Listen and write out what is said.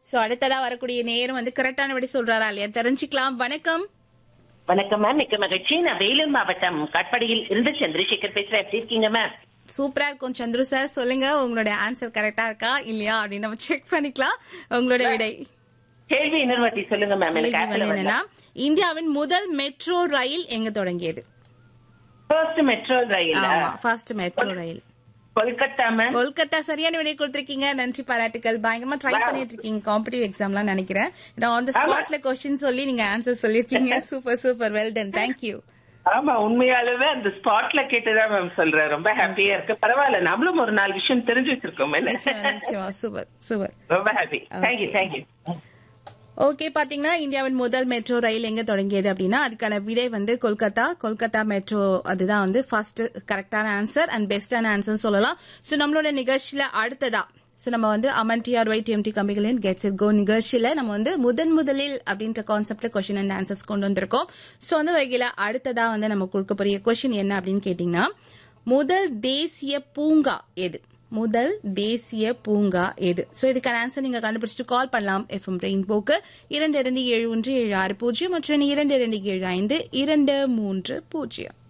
so அடுத்ததா வரக்கூடிய நேரம் வந்து கரெக்டான விட சொல்றாரா இல்லையா தெரிஞ்சுக்கலாம் வணக்கம் வணக்கம் மேம் மிக்க மகிழ்ச்சி நான் வேலூர் மாவட்டம் காட்பாடியில் இருந்து சந்திரசேகர் பேசுறேன் எப்படி இருக்கீங்க மேம் சூப்பரா இருக்கும் சந்துரு சார் சொல்லுங்க உங்களுடைய ஆன்சர் கரெக்டா இருக்கா இல்லையா அப்படின்னு நம்ம செக் பண்ணிக்கலாம் உங்களோட விடை கேள்வி இன்னொரு வாட்டி சொல்லுங்க மேம் எனக்கு கேள்வி வந்து என்னன்னா இந்தியாவின் முதல் மெட்ரோ ரயில் எங்க தொடங்கியது ஃபர்ஸ்ட் மெட்ரோ ரயில் ஆமா first metro rail Kolkata ma'am Kolkata சரியான விடை கொடுத்திருக்கீங்க நன்றி பாராட்டுகள் பயங்கரமா ட்ரை பண்ணிட்டு இருக்கீங்க காம்படிட்டிவ் எக்ஸாம்லாம் நினைக்கிறேன் நான் ஆன் த ஸ்பாட்ல கொஸ்டின் சொல்லி நீங்க ஆன்சர் சொல்லிருக்கீங்க super super well done thank you ஆமா உண்மையாலுமே அந்த ஸ்பாட்ல கேட்டுதான் மேம் சொல்றேன் ரொம்ப ஹாப்பியா இருக்கு பரவாயில்ல நம்மளும் ஒரு நாலு விஷயம் தெரிஞ்சு வச்சிருக்கோம் நிச்சயமா நிச்சயமா சூப்பர் சூப்பர் ரொம்ப ஹாப்பி தேங்க்யூ தேங்க்யூ ஓகே பாத்தீங்கன்னா இந்தியாவின் முதல் மெட்ரோ ரயில் எங்க தொடங்கியது அப்படின்னா அதுக்கான விடை வந்து கொல்கத்தா கொல்கத்தா மெட்ரோ அதுதான் வந்து ஃபர்ஸ்ட் கரெக்டான ஆன்சர் அண்ட் பெஸ்டான ஆன்சர் சொல்லலாம் சோ நம்மளோட நிகழ்ச்சியில அடுத்ததா சோ நம்ம வந்து அமன் டிஆர்ஒய் டிஎம்டி கம்பிகளின் கெட்ஸ் இட் கோ நிகழ்ச்சியில நம்ம வந்து முதன் முதலில் அப்படின்ற கான்செப்ட்ல கொஸ்டின் அண்ட் ஆன்சர்ஸ் கொண்டு வந்திருக்கோம் சோ அந்த வகையில அடுத்ததா வந்து நம்ம கொடுக்கக்கூடிய கொஸ்டின் என்ன அப்படின்னு கேட்டீங்கன்னா முதல் தேசிய பூங்கா எது முதல் தேசிய பூங்கா எது சோ இதுக்கான ஆன்சர் நீங்க கண்டுபிடிச்சிட்டு கால் பண்ணலாம் எஃப்எம் ரெயின்போக்கு இரண்டு இரண்டு ஏழு ஒன்று ஏழு ஆறு பூஜ்ஜியம் மற்றும் இரண்டு இரண்டு ஏழு ஐந்து இரண்டு மூன்று பூஜ்ஜியம்